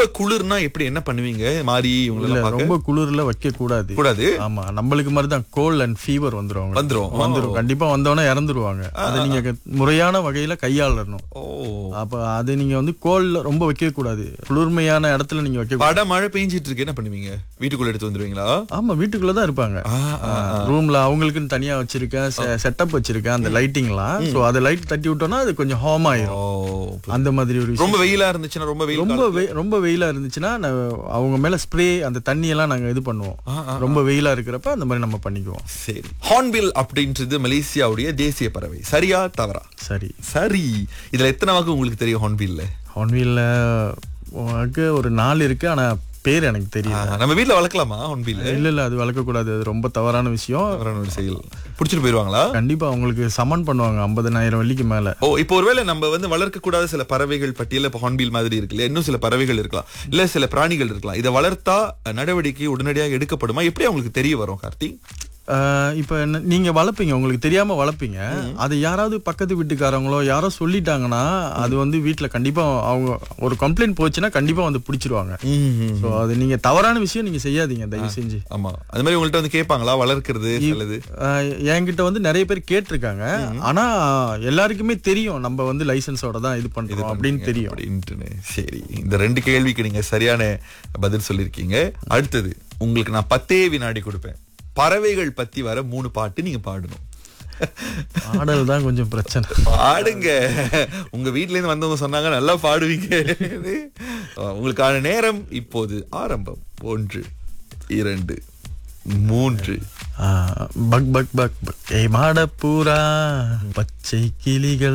குளிர்னா எப்படி என்ன பண்ணுவீங்க மாறி இல்ல இவங்களெல்லாம் பார்க்க ரொம்ப குளிர்ல வைக்க கூடாது கூடாது ஆமா நம்மளுக்கு மாதிரி தான் கோல்ட் அண்ட் ஃபீவர் வந்துரும் அவங்களுக்கு. வந்துரும். வந்துரும் கண்டிப்பா வந்தவொடனே இறந்துருவாங்க அதை நீங்க க- முறையான வகையில கையாளணும் ஓ அப்ப அது நீங்க வந்து கோல்ட்ல ரொம்ப வைக்க கூடாது குளிர்மையான இடத்துல நீங்க வைக்க கூடாது. பட மழை பெஞ்சிட்டு இருக்கு என்ன பண்ணுவீங்க வீட்டுக்குள்ள எடுத்து வந்துருவீங்களா ஆமா வீட்டுக்குள்ள தான் இருப்பாங்க ஆ, ஆ, ரூம்ல அவங்களுக்குன்னு தனியா வச்சிருக்கேன் செட்டப் வச்சிருக்கேன் அந்த லைட்டிங்லாம் சோ அதை லைட் தட்டி விட்டோம்னா அது கொஞ்சம் ஹார்ம் ஓ ஆயிரும் அந்த மாதிரி ஒரு விஷயம் ரொம்ப வெயிலா இருந்துச்சுன்னா ரொம்ப வெயில் ரொம்ப வெ- ரொம்ப வெயிலா இருந்துச்சுன்னா நான் அவங்க மேல ஸ்ப்ரே அந்த தண்ணி எல்லாம் நாங்க இது பண்ணுவோம் ஆ, ஆ, ரொம்ப வெயிலா இருக்கிறப்ப அந்த மாதிரி நம்ம பண்ணிக்குவோம் சரி ஹார்ன்பில் அப்படின்றது மலேசியாவுடைய தேசிய பறவை சரியா தவறா சரி சரி இதுல எத்தனை வகை உங்களுக்கு தெரியும் ஹார்ன்பில்ல ஒன்வீல்ல ஒரு நாள் இருக்கு ஆனா பேர் எனக்கு தெரியல நம்ம வீட்ல வளர்க்கலாமா ஹார்ன்பில் இல்ல இல்ல அது வளர்க்க கூடாது அது ரொம்ப தவறான விஷயம் தவறான ஒரு செயல் புடிச்சிட்டு போயிருவாங்களா கண்டிப்பா அவங்களுக்கு சமன் பண்ணுவாங்க ஐம்பதனாயிரம் வெள்ளிக்கு மேல ஓ இப்போ ஒருவேளை நம்ம வந்து வளர்க்க கூடாத சில பறவைகள் பட்டியல இப்போ ஹார்ன்பில் மாதிரி இருக்கு இல்லையா இன்னும் சில பறவைகள் இருக்கலாம் இல்ல சில பிராணிகள் இருக்கலாம் இதை வளர்த்தா நடவடிக்கை உடனடியாக எடுக்கப்படுமா எப்படி அவங்களுக்கு தெரிய வரும் கார்த்திக் ஆஹ் இப்ப என்ன- நீங்க வளர்ப்பீங்க உங்களுக்கு தெரியாம வளர்ப்பீங்க அது யாராவது பக்கத்து வீட்டுக்காரங்களோ யாரோ சொல்லிட்டாங்கன்னா அது வந்து வீட்ல கண்டிப்பா அவங்க ஒரு கம்ப்ளைண்ட் போச்சுன்னா கண்டிப்பா வந்து பிடிச்சிருவாங்க சோ அது நீங்க தவறான விஷயம் நீங்க செய்யாதீங்க தயவு செஞ்சு ஆமா அது மாதிரி உங்கள்ட்ட வந்து கேட்பாங்களா வளர்க்கறது சிலது ஆஹ் என்கிட்ட வந்து நிறைய பேர் கேட்டிருக்காங்க ஆனா எல்லாருக்குமே தெரியும் நம்ம வந்து லைசன்ஸோட தான் இது பண்றோம் அப்படின்னு தெரியும் அப்படின்ட்டுன்னு சரி இந்த ரெண்டு கேள்விக்கு நீங்க சரியான பதில் சொல்லிருக்கீங்க அடுத்தது உங்களுக்கு நான் பத்தே வினாடி கொடுப்பேன் பறவைகள் பத்தி வர மூணு பாட்டு நீங்க பாடணும் ஆடல் தான் கொஞ்சம் பிரச்சனை பாடுங்க உங்க வீட்ல இருந்து வந்தவங்க சொன்னாங்க நல்லா பாடுவீங்க உங்களுக்கான நேரம் இப்போது ஆரம்பம் ஒன்று இரண்டு மூன்று ஆஹ் பக் பக் பக் பக் ஏ மாடப்பூரா பச்சை கிளிகள்